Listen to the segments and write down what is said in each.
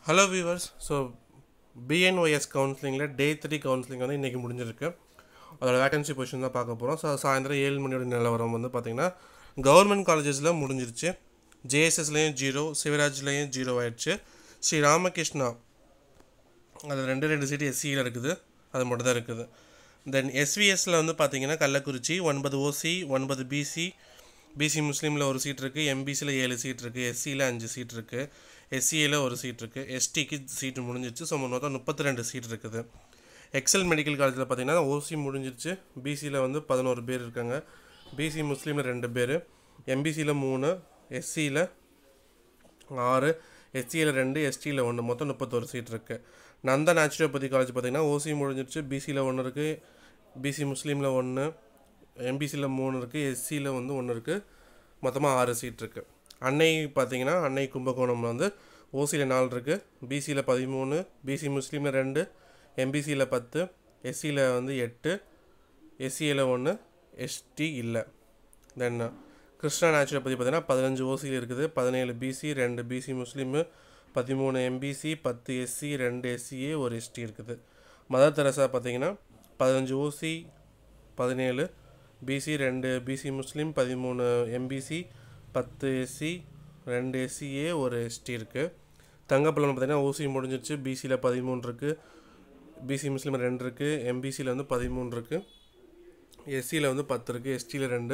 hello viewers so பிஎன்ஒஎஸ் கவுன்சிலிங்கில் day three counselling வந்து இன்றைக்கி முடிஞ்சிருக்கு அதோட வேகன்சி பொசிஷன் தான் பார்க்க போகிறோம் ஸோ சாயந்தரம் ஏழு மணியோட நிலவரம் வந்து பார்த்திங்கன்னா கவர்மெண்ட் காலேஜஸில் முடிஞ்சிருச்சு ஜேஎஸ்எஸ்லேயும் ஜீரோ சிவராஜ்லேயும் ஜீரோ ஆயிடுச்சு ஸ்ரீ ராமகிருஷ்ணா அது ரெண்டு ரெண்டு சீட்டு எஸ்சியில் இருக்குது அது மட்டும் தான் இருக்குது தென் எஸ்விஎஸ்சில் வந்து பார்த்தீங்கன்னா கள்ளக்குறிச்சி ஒன்பது ஓசி ஒன்பது பிசி பிசி முஸ்லீமில் ஒரு சீட் இருக்குது எம்பிசியில் ஏழு சீட் இருக்குது எஸ்சியில் அஞ்சு சீட் இருக்குது எஸ்சியில் ஒரு சீட் இருக்குது எஸ்டிக்கு சீட்டு முடிஞ்சிச்சு ஸோ மொத்தம் முப்பத்தி ரெண்டு சீட் இருக்குது எக்ஸல் மெடிக்கல் காலேஜில் பார்த்தீங்கன்னா ஓசி முடிஞ்சிருச்சு பிசியில் வந்து பதினோரு பேர் இருக்காங்க பிசி முஸ்லீமில் ரெண்டு பேர் எம்பிசியில் மூணு எஸ்சியில் ஆறு எஸ்சியில் ரெண்டு எஸ்டியில் ஒன்று மொத்தம் முப்பத்தொரு சீட் இருக்குது நந்தா நேச்சுரோபதி காலேஜ் பார்த்தீங்கன்னா ஓசி முடிஞ்சிருச்சு பிசியில் ஒன்று இருக்குது பிசி முஸ்லீமில் ஒன்று எம்பிசியில் மூணு இருக்குது எஸ்சியில் வந்து ஒன்று இருக்குது மொத்தமாக ஆறு சீட் இருக்குது அன்னை பார்த்தீங்கன்னா அன்னை கும்பகோணம்ல வந்து ஓசியில் நாலு இருக்குது பிசியில் பதிமூணு பிசி முஸ்லீமில் ரெண்டு எம்பிசியில் பத்து எஸ்சியில் வந்து எட்டு எஸ்சியில் ஒன்று எஸ்டி இல்லை தென் கிருஷ்ணா நேச்சுரோபதி பார்த்தீங்கன்னா பதினஞ்சு ஓசியில் இருக்குது பதினேழு பிசி ரெண்டு பிசி முஸ்லீமு பதிமூணு எம்பிசி பத்து எஸ்சி ரெண்டு எஸ்சிஏ ஒரு எஸ்டி இருக்குது மதர் தெரசா பார்த்தீங்கன்னா பதினஞ்சு ஓசி பதினேழு பிசி ரெண்டு பிசி முஸ்லீம் பதிமூணு எம்பிசி பத்து எஸ்சி ரெண்டு எஸ்சிஏ ஒரு எஸ்டி இருக்குது தங்கப்பள்ளம் பார்த்தீங்கன்னா ஓசி முடிஞ்சிருச்சு பிசியில் பதிமூணு இருக்குது பிசி முஸ்லீம் ரெண்டு இருக்குது எம்பிசியில் வந்து பதிமூணு இருக்குது எஸ்சியில் வந்து பத்து இருக்குது எஸ்டியில் ரெண்டு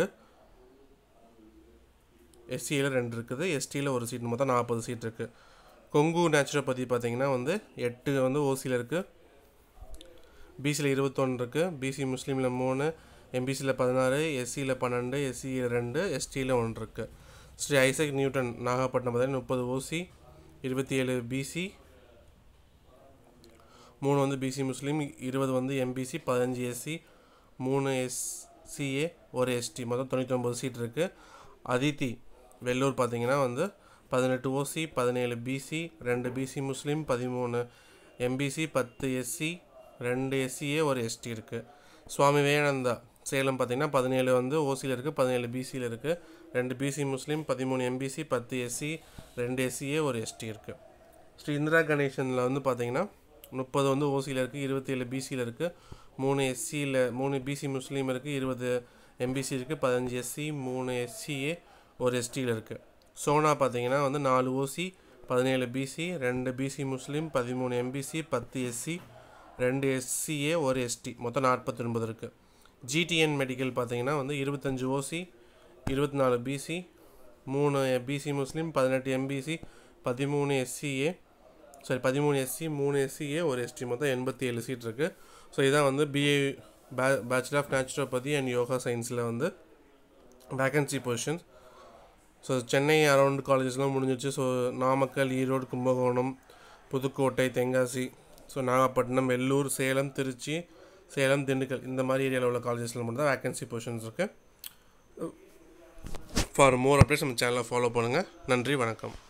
எஸ்சியில் ரெண்டு இருக்குது எஸ்டியில் ஒரு சீட் மொத்தம் நாற்பது சீட் இருக்குது கொங்கு நேச்சுரோபதி பார்த்தீங்கன்னா வந்து எட்டு வந்து ஓசியில் இருக்குது பிசியில் இருபத்தொன்று இருக்குது பிசி முஸ்லீமில் மூணு எம்பிசியில் பதினாறு எஸ்சியில் பன்னெண்டு எஸ்சியில் ரெண்டு எஸ்டியில் ஒன்று இருக்குது ஸ்ரீ ஐசக் நியூட்டன் நாகப்பட்டினம் பார்த்தீங்கன்னா முப்பது ஓசி இருபத்தி ஏழு பிசி மூணு வந்து பிசி முஸ்லீம் இருபது வந்து எம்பிசி பதினஞ்சு எஸ்சி மூணு எஸ்சிஏ ஒரு எஸ்டி மொத்தம் தொண்ணூற்றொம்பது சீட் இருக்குது அதித்தி வெள்ளூர் பார்த்தீங்கன்னா வந்து பதினெட்டு ஓசி பதினேழு பிசி ரெண்டு பிசி முஸ்லீம் பதிமூணு எம்பிசி பத்து எஸ்சி ரெண்டு எஸ்சிஏ ஒரு எஸ்டி இருக்குது சுவாமி விவேகானந்தா சேலம் பார்த்தீங்கன்னா பதினேழு வந்து ஓசியில் இருக்குது பதினேழு பிசியில் இருக்குது ரெண்டு பிசி முஸ்லீம் பதிமூணு எம்பிசி பத்து எஸ்சி ரெண்டு எஸ்சிஏ ஒரு எஸ்டி இருக்குது ஸ்ரீ இந்திரா கணேசனில் வந்து பார்த்தீங்கன்னா முப்பது வந்து ஓசியில் இருக்குது இருபத்தேழு பிசியில் இருக்குது மூணு எஸ்சியில் மூணு பிசி முஸ்லீம் இருக்குது இருபது எம்பிசி இருக்குது பதினஞ்சு எஸ்சி மூணு எஸ்சிஏ ஒரு எஸ்டியில் இருக்குது சோனா பார்த்தீங்கன்னா வந்து நாலு ஓசி பதினேழு பிசி ரெண்டு பிசி முஸ்லீம் பதிமூணு எம்பிசி பத்து எஸ்சி ரெண்டு எஸ்சிஏ ஒரு எஸ்டி மொத்தம் நாற்பத்தி ஒன்பது இருக்குது ஜிடிஎன் மெடிக்கல் பார்த்தீங்கன்னா வந்து இருபத்தஞ்சு ஓசி இருபத்தி நாலு பிசி மூணு பிசி முஸ்லீம் பதினெட்டு எம்பிசி பதிமூணு எஸ்சிஏ சாரி பதிமூணு எஸ்சி மூணு எஸ்சிஏ ஒரு எஸ்டி மொத்தம் எண்பத்தி ஏழு சீட் இருக்குது ஸோ இதான் வந்து பிஏ பே bachelor of naturopathy and yoga சயின்ஸில் வந்து vacancy positions so Chennai around காலேஜஸ்லாம் முடிஞ்சிச்சு ஸோ நாமக்கல் ஈரோடு கும்பகோணம் புதுக்கோட்டை தென்காசி ஸோ நாகப்பட்டினம் வெள்ளூர் சேலம் திருச்சி சேலம் திண்டுக்கல் இந்த மாதிரி ஏரியாவில் உள்ள காலேஜஸில் மட்டும் தான் வேக்கன்சி பொசிஷன்ஸ் இருக்குது ஃபார் மோர் அப்டேட்ஸ் நம்ம சேனலை ஃபாலோ பண்ணுங்கள் நன்றி வணக்கம்